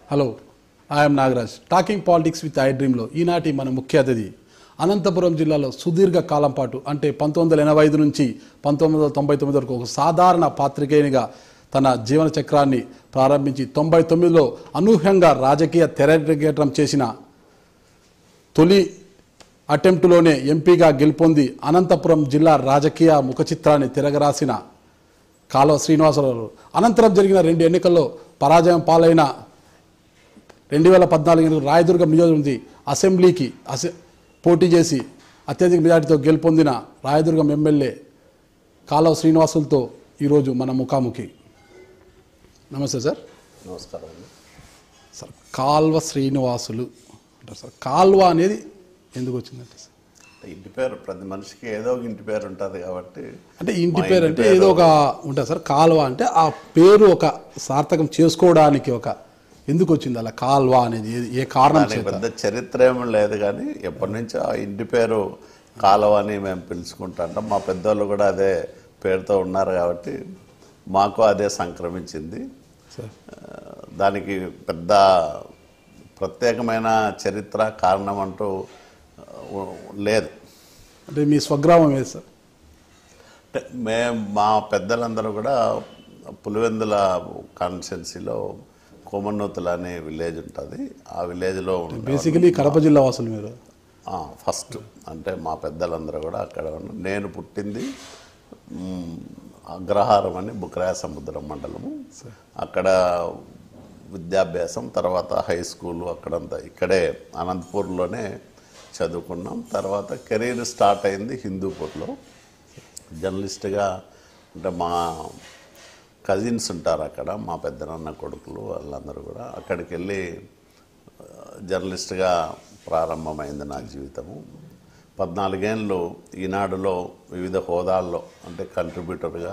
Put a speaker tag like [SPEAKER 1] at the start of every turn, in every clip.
[SPEAKER 1] Hello I'm Nagaraj talking politics with I డ్రీమ్లో ఈనాటి మన ముఖ్య అతిథి అనంతపురం జిల్లాలో సుదీర్ఘ కాలం పాటు అంటే పంతొమ్మిది వందల ఎనభై ఐదు నుంచి పంతొమ్మిది వందల తొంభై తొమ్మిది వరకు ఒక సాధారణ పాత్రికేయునిగా తన జీవన చక్రాన్ని ప్రారంభించి తొంభై తొమ్మిదిలో అనూహ్యంగా రాజకీయ తెరగేటం చేసిన తొలి అటెంప్టులోనే ఎంపీగా గెలుపొంది అనంతపురం జిల్లా రాజకీయ ముఖ చిత్రాన్ని తిరగరాసిన కాలువ శ్రీనివాసరావు అనంతరం జరిగిన రెండు ఎన్నికల్లో పరాజయం పాలైన రెండు వేల పద్నాలుగు ఎన్నికలు రాయదుర్గం నియోజకవర్గం అసెంబ్లీకి అసె పోటీ చేసి అత్యధిక మెజార్టీతో గెలుపొందిన రాయదుర్గం ఎమ్మెల్యే కాలువ శ్రీనివాసులతో ఈరోజు మన ముఖాముఖి నమస్తే సార్
[SPEAKER 2] నమస్కారం అండి
[SPEAKER 1] సార్ కాల్వ శ్రీనివాసులు అంటారు సార్ కాల్వ అనేది ఎందుకు వచ్చిందంటే సార్
[SPEAKER 2] ఇంటి పేరు ప్రతి మనిషికి ఏదో ఒక ఇంటి పేరు ఉంటుంది కాబట్టి
[SPEAKER 1] అంటే ఇంటి
[SPEAKER 2] మా
[SPEAKER 1] పేరు అంటే ఏదో ఒక ఉంటుంది సార్ కాల్వ అంటే ఆ పేరు ఒక సార్థకం చేసుకోవడానికి ఒక ఎందుకు వచ్చింది అలా కాల్వ అనేది ఏ- ఏ కారణం
[SPEAKER 2] దానికి
[SPEAKER 1] చేత
[SPEAKER 2] పెద్ద చరిత్ర ఏమీ లేదు కానీ ఎప్పటి నుంచో ఆ ఇంటి పేరు కాలువ అని మేము పిలుచుకుంటాం మా పెద్దోళ్ళు కూడా అదే పేరుతో ఉన్నారు కాబట్టి మాకు అదే సంక్రమించింది
[SPEAKER 1] సార్
[SPEAKER 2] ఆ, దానికి పెద్ద ప్రత్యేకమైన చరిత్ర కారణం అంటూ ఆ, లేదు
[SPEAKER 1] అంటే మీ స్వగ్రామం ఏది సార్
[SPEAKER 2] అంటే మేము మా పెద్దలందరూ కూడా పులివెందుల కాన్స్టిట్యున్సీలో కోమన్నూతుల అనే విలేజ్ ఉంటుంది ఆ విలేజ్లో ఉండే
[SPEAKER 1] బేసికలీ కడప జిల్లా వాసులు మీరు
[SPEAKER 2] ఫస్ట్ అంటే మా పెద్దలందరూ కూడా అక్కడ ఉన్నారు నేను పుట్టింది మ్, అగ్రహారం అని బుక్రాయ సముద్రం మండలము అక్కడ విద్యాభ్యాసం తర్వాత హై స్కూలు అక్కడంతా ఇక్కడే అనంతపూర్లోనే చదువుకున్నాం తర్వాత కెరీర్ స్టార్ట్ అయింది హిందూపూర్లో జర్నలిస్ట్గా అంటే మా కజిన్స్ ఉంటారు అక్కడ మా పెద్దనాన్న కొడుకులు వాళ్ళందరూ కూడా అక్కడికి వెళ్ళి ఆ, జర్నలిస్ట్గా ప్రారంభమైంది నా జీవితము పద్నాలుగేళ్ళు ఈనాడులో వివిధ హోదాల్లో అంటే కంట్రిబ్యూటర్గా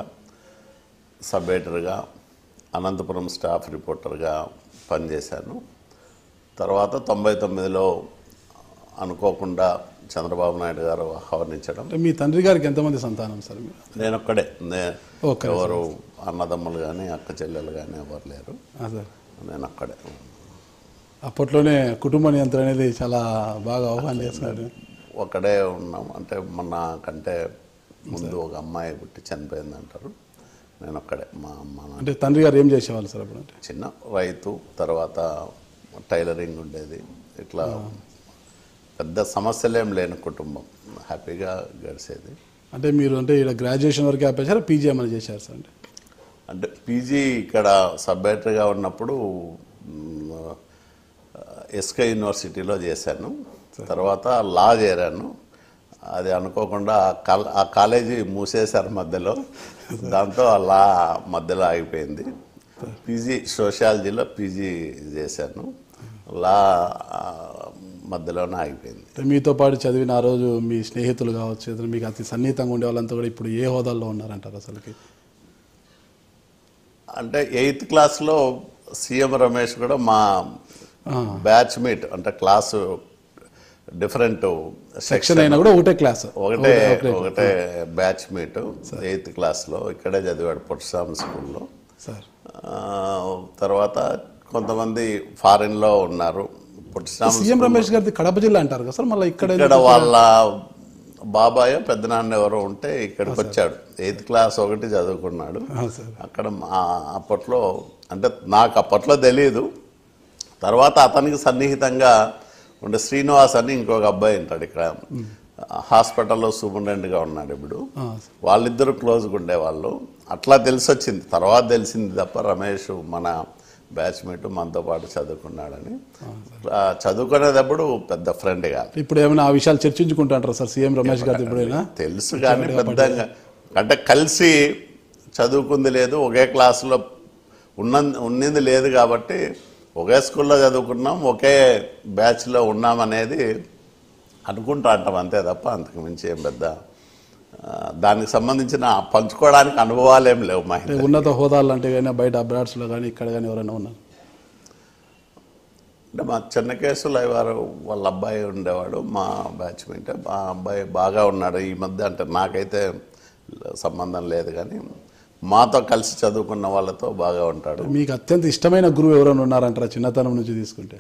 [SPEAKER 2] సబ్ ఎడిటర్గా అనంతపురం స్టాఫ్ రిపోర్టర్గా పనిచేశాను తర్వాత తొంభై తొమ్మిదిలో అనుకోకుండా చంద్రబాబు నాయుడు గారు ఆహ్వానించడం
[SPEAKER 1] అంటే మీ తండ్రి గారికి ఎంతమంది సంతానం సార్ మీరు
[SPEAKER 2] నేను ఒక్కడే నే-
[SPEAKER 1] ఓకే
[SPEAKER 2] ఎవరు అన్నదమ్ములు కానీ అక్క చెల్లెలు కానీ ఎవరు లేరు
[SPEAKER 1] ఆ, సార్
[SPEAKER 2] నేను అక్కడే
[SPEAKER 1] అప్పట్లోనే కుటుంబ నియంత్రణ అనేది చాలా బాగా ఆహ్వానం చేస్తున్నారు
[SPEAKER 2] ఒకడే ఉన్నాం అంటే మన కంటే ముందు ఒక అమ్మాయి పుట్టి చనిపోయింది అంటారు నేను ఒక్కడే మా అమ్మ నాన్న
[SPEAKER 1] అంటే తండ్రి గారు ఏం చేసేవాళ్ళు సార్ అప్పుడు అంటే
[SPEAKER 2] చిన్న రైతు తర్వాత టైలరింగ్ ఉండేది ఇట్లా పెద్ద సమస్యలేం లేని కుటుంబం హ్యాపీగా గడిచేది
[SPEAKER 1] అంటే మీరు అంటే ఇక్కడ గ్రాడ్యుయేషన్ వరకే ఆపేశారా పీజీ ఏమైనా చేశారు సార్ అంటే
[SPEAKER 2] అంటే పీజీ ఇక్కడ సబ్బేటర్గా ఉన్నప్పుడు మ్, ఎస్కే యూనివర్సిటీలో చేశాను తర్వాత లా చేరాను అది అనుకోకుండా ఆ కాల్- ఆ కాలేజీ మూసేశారు మధ్యలో దాంతో ఆ లా మధ్యలో ఆగిపోయింది పీజీ సోషాలజీలో పీజీ చేశాను లా ఆ, మధ్యలోనే ఆగిపోయింది
[SPEAKER 1] అంటే మీతో పాటు చదివిన ఆ రోజు మీ స్నేహితులు కావచ్చు ఏదైనా మీకు అతి సన్నిహితంగా ఉండే వాళ్ళంతా కూడా ఇప్పుడు ఏ హోదాల్లో ఉన్నారంటారు అసలుకి
[SPEAKER 2] అంటే ఎయిత్ క్లాస్లో సీఎం రమేష్ కూడా మా బ్యాచ్ మీట్ అంటే క్లాసు డిఫరెంట్
[SPEAKER 1] సెక్షన్ అయినా కూడా ఒకటే క్లాస్
[SPEAKER 2] ఒకటే ఒకటే బ్యాచ్ మీట్ ఎయిత్ క్లాస్లో ఇక్కడే చదివాడు పొట్టిస్వామి స్కూల్లో
[SPEAKER 1] సార్
[SPEAKER 2] ఆ, తర్వాత కొంతమంది ఫారిన్లో ఉన్నారు పొట్టిస్వామి
[SPEAKER 1] సీఎం రమేష్ గారిది కడప జిల్లా అంటారు కదా సార్ మళ్ళీ ఇక్కడ
[SPEAKER 2] ఇక్కడ వాళ్ళ బాబాయ్ పెద్దనాన్న ఎవరో ఉంటే ఇక్కడికి వచ్చాడు ఎయిత్ క్లాస్ ఒకటి చదువుకున్నాడు
[SPEAKER 1] సార్
[SPEAKER 2] అక్కడ మా అప్పట్లో అంటే నాకు అప్పట్లో తెలియదు తర్వాత అతనికి సన్నిహితంగా ఉండే శ్రీనివాస్ అని ఇంకొక అబ్బాయి ఉంటాడు ఇక్కడ హాస్పిటల్లో సూపరింటెండెంట్గా ఉన్నాడు ఇప్పుడు
[SPEAKER 1] ఆ,
[SPEAKER 2] వాళ్ళిద్దరూ క్లోజ్గా ఉండేవాళ్ళు అట్లా తెలిసి వచ్చింది తర్వాత తెలిసింది తప్ప రమేష్ మన బ్యాచ్మేట్ మనతో పాటు చదువుకున్నాడని ఆ, చదువుకునేటప్పుడు పెద్ద ఫ్రెండ్ కాదు
[SPEAKER 1] ఇప్పుడు ఏమైనా ఆ విషయాలు చర్చించుకుంటుంటారు సార్ సీఎం రమేష్ గారితో ఇప్పుడైనా
[SPEAKER 2] తెలుసు కానీ పెద్దగా అంటే కలిసి చదువుకుంది లేదు ఒకే క్లాసులో ఉన్న ఉన్నది లేదు కాబట్టి ఒకే స్కూల్లో చదువుకున్నాం ఒకే బ్యాచ్లో ఉన్నాం అనేది అనుకుంటా అంటాం అంతే తప్ప అంతకు మించి ఏం పెద్ద ఆ, దానికి సంబంధించిన పంచుకోవడానికి అనుభవాలు ఏం లేవు మా
[SPEAKER 1] అంటే
[SPEAKER 2] ఇద్దరికి.
[SPEAKER 1] ఉన్నత హోదాలు అంటే కానీ బయట అబ్రాడ్స్లో కానీ ఇక్కడ కానీ ఎవరైనా ఉన్నారు
[SPEAKER 2] అంటే మా చెన్నకేశ్వర వారు వాళ్ళ అబ్బాయి ఉండేవాడు మా బ్యాచ్మేట్ మా అబ్బాయి బాగా ఉన్నాడు ఈ మధ్య అంటే నాకైతే సంబంధం లేదు కానీ మాతో కలిసి చదువుకున్న వాళ్ళతో బాగా ఉంటాడు
[SPEAKER 1] మీకు అత్యంత ఇష్టమైన గురువు ఎవరైనా ఉన్నారంటారా చిన్నతనం నుంచి తీసుకుంటే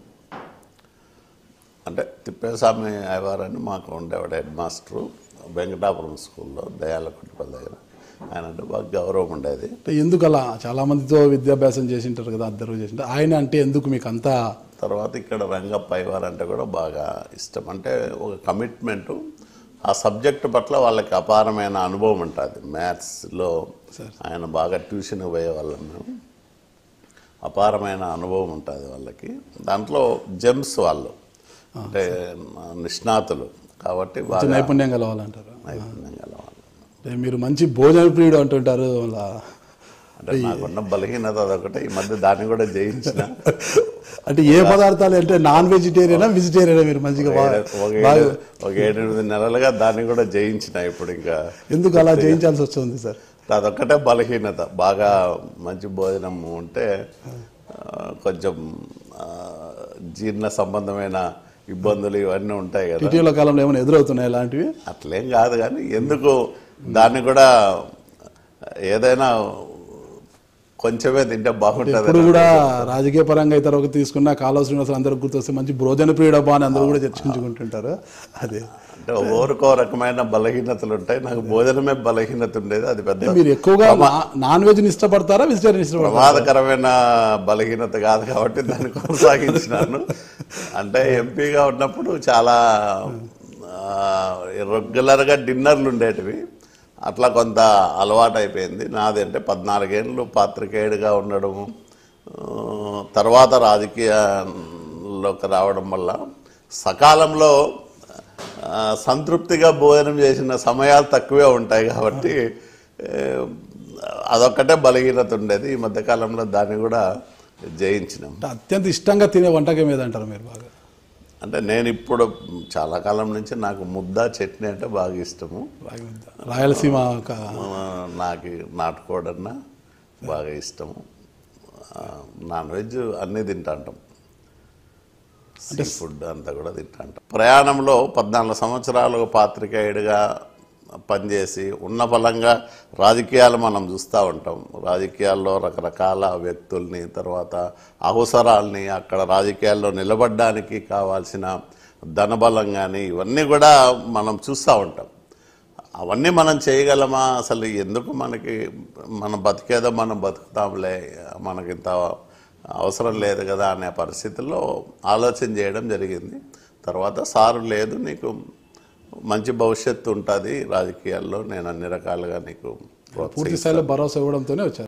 [SPEAKER 2] అంటే తిప్పేస్వామి అయ్యవారని మాకు ఉండేవాడు హెడ్ మాస్టరు వెంకటాపురం స్కూల్లో దయాల కుటుంబం దగ్గర ఆయన అంటే బాగా గౌరవం ఉండేది
[SPEAKER 1] అంటే ఎందుకు అలా చాలా మందితో విద్యాభ్యాసం చేసింటారు కదా అద్దరు చేసింటారు ఆయన అంటే ఎందుకు మీకు అంతా
[SPEAKER 2] తర్వాత ఇక్కడ రంగప్ప అయ్యవారు అంటే కూడా బాగా ఇష్టం అంటే ఒక కమిట్మెంటు ఆ సబ్జెక్ట్ పట్ల వాళ్ళకి అపారమైన అనుభవం ఉంటుంది మ్యాథ్స్లో ఆయన బాగా ట్యూషన్ పోయేవాళ్ళం మేము అపారమైన అనుభవం ఉంటుంది వాళ్ళకి దాంట్లో జెమ్స్ వాళ్ళు అంటే నిష్ణాతులు కాబట్టి బాగా
[SPEAKER 1] నైపుణ్యం కలవాలంటారు
[SPEAKER 2] నైపుణ్యం గల వాళ్ళు
[SPEAKER 1] అంటే మీరు మంచి భోజన ప్రియుడు అంటుంటారు అలా
[SPEAKER 2] అంటే నాకున్న బలహీనత అదొకటే ఈ మధ్య దాన్ని కూడా జయించిన
[SPEAKER 1] అంటే ఏ పదార్థాలు అంటే నాన్ వెజిటేరియనా వెజిటేరియనా మీరు మంచిగా బాగా-
[SPEAKER 2] ఒక
[SPEAKER 1] బాగా
[SPEAKER 2] ఏడు ఒక ఏడెనిమిది నెలలుగా దాన్ని కూడా జయించిన ఇప్పుడు ఇంకా
[SPEAKER 1] ఎందుకు అలా జయించాల్సి వస్తుంది సార్
[SPEAKER 2] అదొక్కటే బలహీనత బాగా మంచి భోజనం ఉంటే ఆ, కొంచెం ఆ, జీర్ణ సంబంధమైన ఇబ్బందులు ఇవన్నీ ఉంటాయి కదా
[SPEAKER 1] ఇటీవల కాలంలో ఏమైనా ఎదురవుతున్నాయి ఇలాంటివి
[SPEAKER 2] అట్లేం కాదు కానీ ఎందుకు దాన్ని కూడా ఏదైనా కొంచెమే తింటే బాగుంటుంది
[SPEAKER 1] ఇప్పుడు కూడా రాజకీయ పరంగా అయితే ఒక తీసుకున్న కాలువ శ్రీనివాసరావు అందరూ గుర్తొస్తే మంచి భోజన ప్రియుడు అబ్బా అని అందరూ కూడా చర్చించుకుంటుంటారు అదే
[SPEAKER 2] అంటే ఓరికో రకమైన బలహీనతలు ఉంటాయి నాకు భోజనమే బలహీనత ఉండేది అది పెద్ద
[SPEAKER 1] మీరు ఎక్కువగా నా- నాన్ వెజ్ని ఇష్టపడతారా వెజిటేరియన్ ఇష్టపడతారా
[SPEAKER 2] ప్రమాదకరమైన బలహీనత కాదు కాబట్టి దాన్ని కొనసాగించినాను అంటే ఎంపీగా ఉన్నప్పుడు చాలా రెగ్యులర్గా డిన్నర్లు ఉండేటివి అట్లా కొంత అలవాటు అయిపోయింది నాది అంటే పద్నాలుగేళ్ళు పాత్రికేయుడిగా ఉండడము ఆ, తర్వాత రాజకీయాల్లోకి రావడం వల్ల సకాలంలో ఆ, సంతృప్తిగా భోజనం చేసిన సమయాలు తక్కువే ఉంటాయి కాబట్టి ఏ, అదొక్కటే బలహీనత ఉండేది ఈ మధ్యకాలంలో దాన్ని కూడా జయించినాం
[SPEAKER 1] అంటే అత్యంత ఇష్టంగా తినే వంటకం ఏదంటారు మీరు బాగా
[SPEAKER 2] అంటే నేను ఇప్పుడు చాలా కాలం నుంచి నాకు ముద్ద చట్నీ అంటే బాగా ఇష్టము
[SPEAKER 1] బాగా ఉంది. రాయలసీమ ఒక
[SPEAKER 2] ఆ, నాకు నాటుకోడన్నా బాగా ఇష్టము ఆ, నాన్ వెజ్ అన్నీ తింటాంటాం సీ ఫుడ్ అంతా కూడా తింటాంటాం ప్రయాణంలో పద్నాలుగు సంవత్సరాలు పాత్రికేయుడిగా పనిచేసి ఉన్న బలంగా రాజకీయాలు మనం చూస్తూ ఉంటాం రాజకీయాల్లో రకరకాల వ్యక్తుల్ని తర్వాత అవసరాల్ని అక్కడ రాజకీయాల్లో నిలబడడానికి కావాల్సిన ధనబలం కానీ ఇవన్నీ కూడా మనం చూస్తూ ఉంటాం అవన్నీ మనం చేయగలమా అసలు ఎందుకు మనకి మనం బతికేదో మనం బతుకుతాంలే మనకింత అవసరం లేదు కదా అనే పరిస్థితుల్లో ఆలోచన చేయడం జరిగింది తర్వాత సారు లేదు నీకు మంచి భవిష్యత్తు ఉంటుంది రాజకీయాల్లో నేను అన్ని రకాలుగా నీకు
[SPEAKER 1] పూర్తి స్థాయిలో భరోసా ఇవ్వడంతోనే వచ్చారు